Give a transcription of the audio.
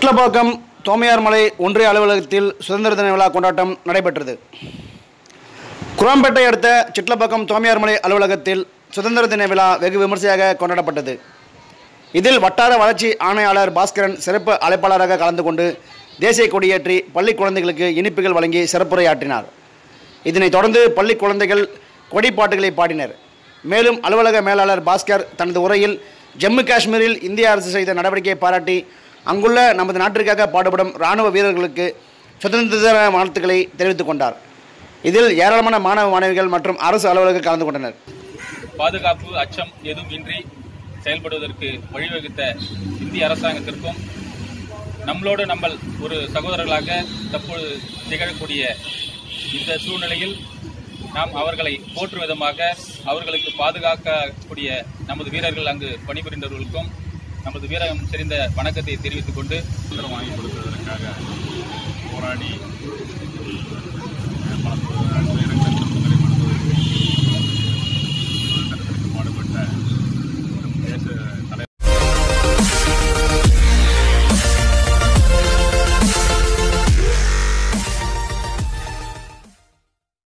சிட்லப்பாக்கம் தோமையார்மலை ஒன்றிய அலுவலகத்தில் சுதந்திர தின விழா கொண்டாட்டம் நடைபெற்றது குராம்பேட்டை அடுத்த சிட்லப்பாக்கம் தோமையார்மலை அலுவலகத்தில் சுதந்திர தின விழா வெகு விமர்சையாக கொண்டாடப்பட்டது இதில் வட்டார வளர்ச்சி ஆணையாளர் பாஸ்கரன் சிறப்பு அழைப்பாளராக கலந்து கொண்டு தேசிய கொடியேற்றி பள்ளி குழந்தைகளுக்கு இனிப்புகள் வழங்கி சிறப்புரையாற்றினார் இதனைத் தொடர்ந்து பள்ளி குழந்தைகள் கொடி பாட்டுகளை பாடினர் மேலும் அலுவலக மேலாளர் பாஸ்கர் தனது உரையில் ஜம்மு காஷ்மீரில் இந்திய அரசு செய்த நடவடிக்கையை பாராட்டி அங்குள்ள நமது நாட்டிற்காக பாடுபடும் இராணுவ வீரர்களுக்கு சுதந்திர தின வாழ்த்துக்களை தெரிவித்துக் கொண்டார் இதில் ஏராளமான மாணவ மாணவிகள் மற்றும் அரசு அலுவலர்கள் கலந்து கொண்டனர் பாதுகாப்பு அச்சம் எதுவும் இன்றி செயல்படுவதற்கு வழிவகுத்த இந்திய அரசாங்கத்திற்கும் நம்மளோடு நம்ம ஒரு சகோதரர்களாக தற்பொழுது திகழக்கூடிய இந்த சூழ்நிலையில் நாம் அவர்களை போற்றும் விதமாக அவர்களுக்கு பாதுகாக்கக்கூடிய நமது வீரர்கள் அங்கு பணிபுரிந்தவர்களுக்கும் நமது வீரம் செறிந்த வணக்கத்தை தெரிவித்துக் கொண்டு சுதந்திரம் வாங்கி கொடுத்ததற்காக போராடி